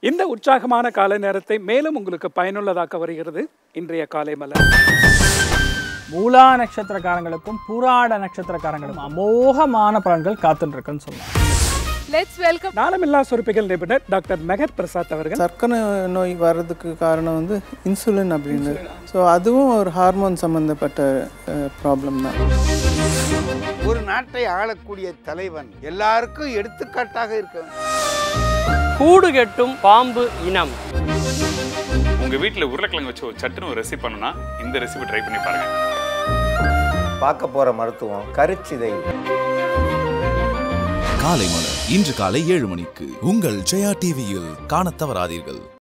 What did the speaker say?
இந்த உற்சாகமான காலை நேரத்தை மேலும் உங்களுக்கு பயனுள்ளதாக்க வருகிறது இன்றைய காலை மலர் மூலா நட்சத்திரக்காரங்களுக்கும் பூராட நட்சத்திரக்காரங்களுக்கும் அமோகமான பலன்கள் காத்துட்டு இருக்குன்னு சொல்லலாம் லெட்ஸ் வெல்கம் நாளமில்லா சுரப்பிகள் நிபுணர் டாக்டர் மெகர் பிரசாத் அவர்கள் சர்க்கரை நோய் வர்றதுக்கு காரணம் வந்து இன்சுலின் அப்படின்னு ஸோ அதுவும் ஒரு ஹார்மோன் சம்மந்தப்பட்ட ப்ராப்ளம் தான் ஒரு நாட்டை ஆளக்கூடிய தலைவன் எல்லாருக்கும் எடுத்துக்காட்டாக இருக்க வேண்டும். கூடு கெட்டும் பாம்பு இனம் உங்க வீட்ல உருளைக்கிழங்கு வச்சு ஒரு சட்டுன்னு ஒரு ரெசிபி பண்ணுனா இந்த ரெசிபி ட்ரை பண்ணி பாருங்க பார்க்க போற மருத்துவம் கருச்சிதை காலை மலர் இன்று காலை ஏழு மணிக்கு உங்கள் ஜெயா டிவியில் காணத் தவறாதீர்கள்